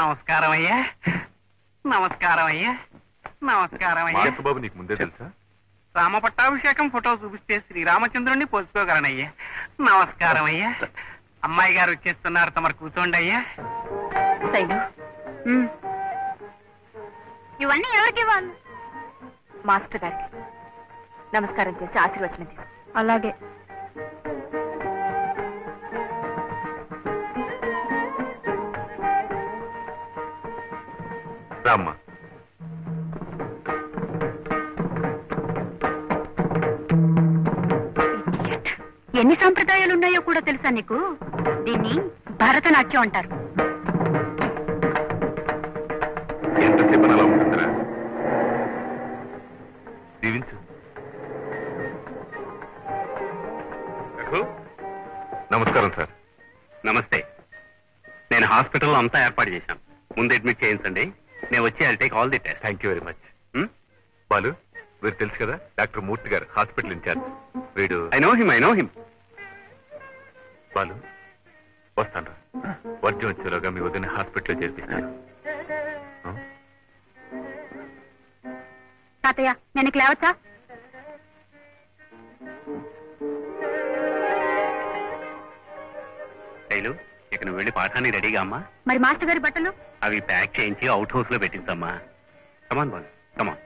నమస్కారం అయ్యా నమస్కారం అయ్యా నమస్కారం అయ్యా మానసబాబు నీకు ముందే తెలుసా రామ పట్టాభిషేకం ఫోటో చూపిస్తే శ్రీరామచంద్రుణ్ణి పోల్చుకోగలనయ్యా నమస్కారం అయ్యా అమ్మాయి గారు వచ్చేస్తున్నారు తమరు కూర్చోండి అయ్యా శైలు ఇవన్నీ ఎవరికి ఇవ్వాలి మాస్టర్ గారికి నమస్కారం చేసి ఆశీర్వచనం తీసు అలాగే రామ్మా ఎన్ని సంప్రదాయాలు ఉన్నాయో కూడా తెలుసా నీకు దీన్ని భరతనాట్యం అంటారు ఎంతసేపు అలా ఉంటుందిరా దీవించు రఘు, నమస్కారం సార్ నమస్తే నేను హాస్పిటల్లో అంతా ఏర్పాటు చేశాను ముందు అడ్మిట్ చేయించండి నేను వచ్చి I take all the test thank you very much Balu వీరు తెలుసు కదా doctor Murthy garu hospital in-charge వీడు I know him I know him Balu వస్తాను వర్జం వచ్చేలోగా మీ వదిన హాస్పిటల్లో చేర్పిస్తాను ఆ? తాతయ్య నేను ఇక లేవచ్చా శైలు ఇక నువ్వు వెళ్ళి పాఠాన్ని రెడీగా అమ్మా మరి మాస్టర్ గారి బట్టలు అవి ప్యాక్ చేయించి అవుట్ హౌస్ లో పెట్టించమ్మా కమాన్ బాల్ కమాన్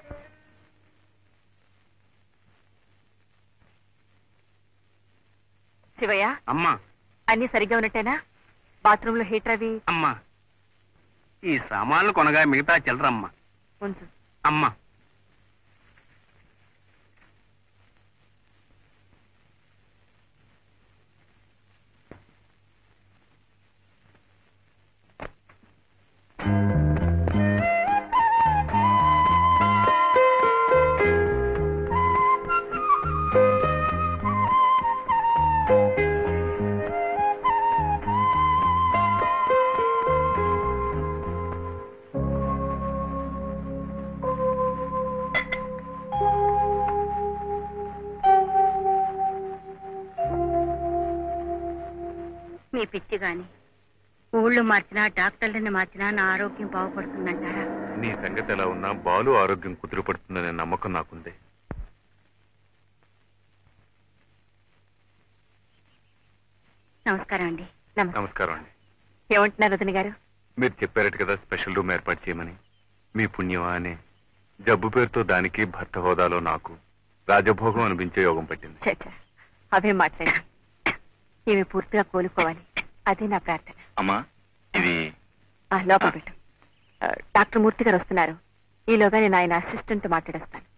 శివయ్య అమ్మా అన్ని సరిగ్గా ఉన్నట్టేనా బాత్రూమ్ లో హీటర్ అవి అమ్మా ఈ సామాన్లు కొనగా మిగతా చిల్లరమ్మా ఉంచు అమ్మా మీ పిచ్చి గాని ఊళ్ళు మార్చినా డాక్టర్లని మార్చినా నా ఆరోగ్యం బాగుపడుతుందంటారా నీ సంగతి ఎలా ఉన్నా బాలు ఆరోగ్యం కుదురుపడుతుందనే నమ్మకం నాకుంది నమస్కారం అండి నమస్తే నమస్కారం అండి ఏమంటున్నారు వదిన గారు మీరు చెప్పారట కదా స్పెషల్ రూమ్ ఏర్పాటు చేయమని మీ పుణ్యమా అని జబ్బు పేరుతో దానికి భర్త హోదాలో నాకు రాజభోగం అనిపించే యోగం పట్టింది చ చ, అవే మాట్లాడి ఇవి పూర్తిగా కోలుకోవాలి అదే నా ప్రార్థన అమ్మా ఇది ఆ, లోపల పెట్టు ఆ, డాక్టర్ మూర్తి గారు వస్తున్నారు ఈలోగా నేను ఆయన అసిస్టెంట్ మాట్లాడేస్తాను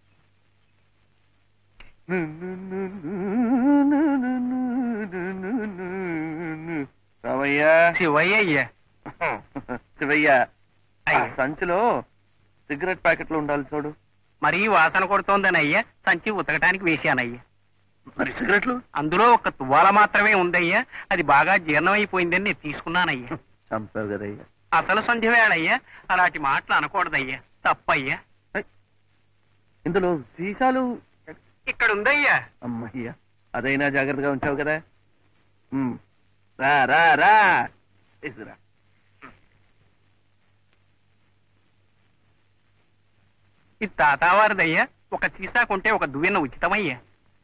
రామయ్య శివయ్య అయ్యా శివయ్య ఆ అయ్య. సంచిలో సిగరెట్ ప్యాకెట్లు ఉండాలి చూడు మరీ వాసన కొడుతోందని అయ్యా సంచి ఉతకటానికి వేశానయ్యా మరి సిగరెట్లు అందులో ఒక తువ్వాల మాత్రమే ఉందయ్యా అది బాగా జీర్ణమైపోయిందని నేను తీసుకున్నానయ్యా చంపావు కదయ్యా అసలు సంధ్య వేళయ్యా అలాంటి మాటలు అనకూడదయ్యా తప్పయ్యా ఇందులో సీసాలు ఇక్కడ ఉందయ్యా అమ్మయ్యా అదైనా జాగ్రత్తగా ఉంచావు కదా ఉమ్. రా రా రా తీసుకురా ఇది తాతావారిదయ్యా ఒక సీసా కొంటే ఒక దువ్వెన ఉచితమయ్యా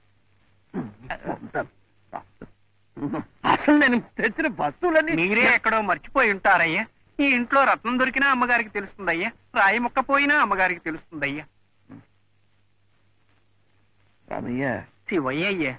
అసలు నేను తెచ్చిన వస్తువులన్నీ మీరే ఎక్కడో మర్చిపోయి ఉంటారయ్యా ఈ ఇంట్లో రత్నం దొరికినా అమ్మగారికి తెలుస్తుందయ్యా రాయి ముక్క పోయినా అమ్మగారికి తెలుస్తుందయ్యా రామయ్య శివయ్య అయ్యా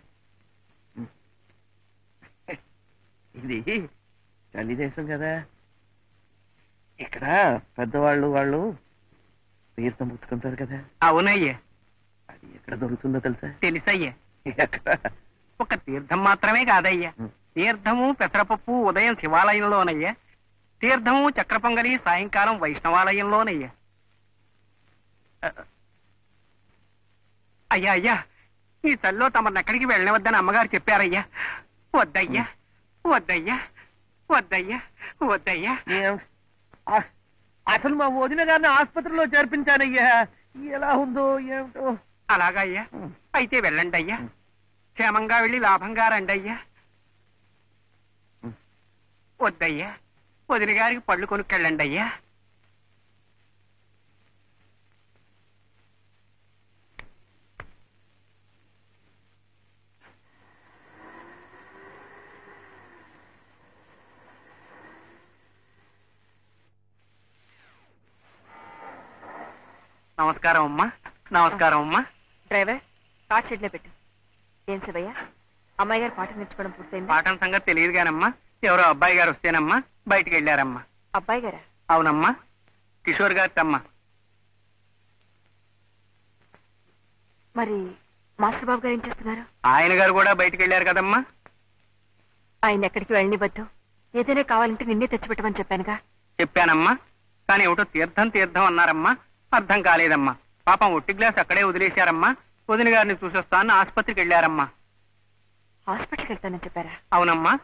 ఇది చలి దేశం కదా ఇక్కడ పెద్దవాళ్ళు వాళ్ళు తీర్థం పుచ్చుకుంటారు కదా అవునయ్యా అది ఎక్కడ దొరుకుతుందో తెలుసా తెలుసయ్యా ఎక్కడ ఒక తీర్థం మాత్రమే కాదయ్యా ఉం. తీర్థము పెసరపప్పు ఉదయం శివాలయంలోనయ్యా తీర్థము చక్ర పొంగలి సాయంకాలం వైష్ణవాలయంలోనయ్యా అ, అయ్యా అయ్యా ఈ చల్లో తమను ఎక్కడికి వెళ్ళవద్దని అమ్మగారు చెప్పారయ్యా వద్దయ్యా వద్దయ్యా వద్దయ్యా వద్దయ్యా ఏం- ఆ- అసలు మా వదిన గారిని ఆసుపత్రిలో చేర్పించానయ్యా ఎలా ఉందో ఏమిటో అలాగయ్యా అయితే వెళ్ళండి అయ్యా క్షేమంగా వెళ్ళి లాభంగా రండి అయ్యా వద్దయ్యా వదిన గారికి పళ్ళు కొనుక్కెళ్ళండి అయ్యా నమస్కారం అమ్మా నమస్కారం అమ్మా డ్రైవర్ కార్ షెడ్ లో పెట్టు ఏం శివయ్య అమ్మాయి గారు పాట నేర్చుకోవడం పూర్తయింది పాఠం సంగతి తెలియదు గానమ్మా ఎవరో అబ్బాయి గారు వస్తేనమ్మా బయటికి వెళ్ళారమ్మా అబ్బాయి గారా అవునమ్మా కిషోర్ గారి తమ్మ మరి మాస్టర్ బాబు గారు ఏం చేస్తున్నారు ఆయన గారు కూడా బయటికి వెళ్ళారు కదమ్మా ఆయన ఎక్కడికి వెళ్ళనివద్దు ఏదైనా కావాలంటే నిన్నే తెచ్చిపెట్టమని చెప్పానుగా చెప్పానమ్మా కానీ ఏమిటో తీర్థం తీర్థం అన్నారమ్మా అర్థం కాలేదమ్మా పాపం ఒట్టి గ్లాస్ అక్కడే వదిలేశారమ్మా వదిన గారిని చూసొస్తాను ఆసుపత్రికి వెళ్ళారమ్మా హాస్పిటల్కి వెళ్తానని చెప్పారా అవునమ్మా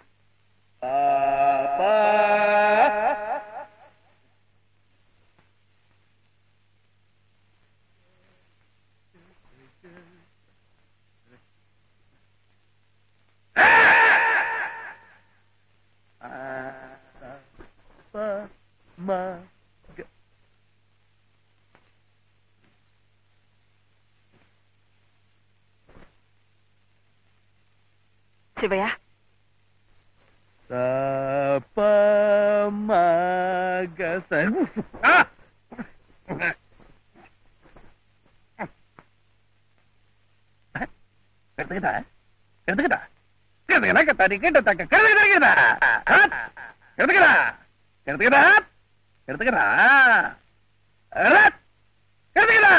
శివయ్య ఎడతగదా ఎడతగదా ఎడతగదా కత్తారి కెడతక కడతగదా ఎడతగదా ఎడతగదా ఎడతగదా ఎడతగదా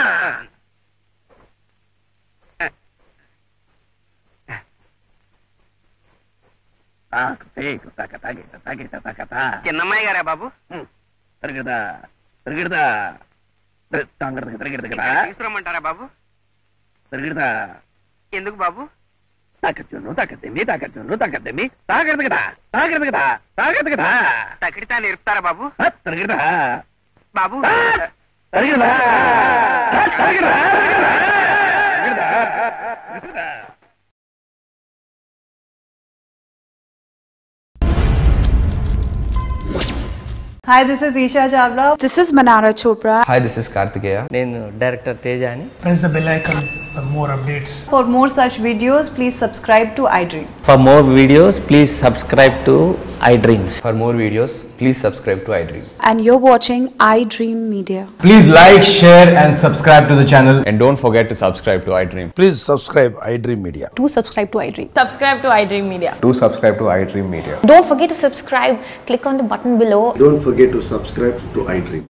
తాకు తేకు తక తగిట తగిట తక తా చిన్నమ్మాయి గారా బాబు తిరగదా తిరగదా తాంగడ తిరగదా తీసుకురమ్మంటారా బాబు తిరగదా ఎందుకు బాబు తాకచ్చును తాకత్తిమి తాకచ్చును తాకత్తిమి తాకడదు కదా తాకడదు కదా తాకడదు కదా తకిడితా నేర్పుతారా బాబు తిరగదా బాబు తిరగదా తిరగదా Hi, this is Isha Chavla. This is Manara Chopra. Hi, this is Kartikeya. నేను డైరెక్టర్ తేజ అని press the bell icon for more updates. For more such videos, please subscribe to iDream. For more videos please subscribe to I dreams For more videos, please subscribe to iDream. And you're watching iDream Media. Please like, share, and subscribe to the channel. And don't forget to subscribe to iDream. Please subscribe iDream Media. Do subscribe to iDream. Subscribe to iDream Media. Do subscribe to iDream Media. Don't forget to subscribe. Click on the button below Don't forget to subscribe to iDream.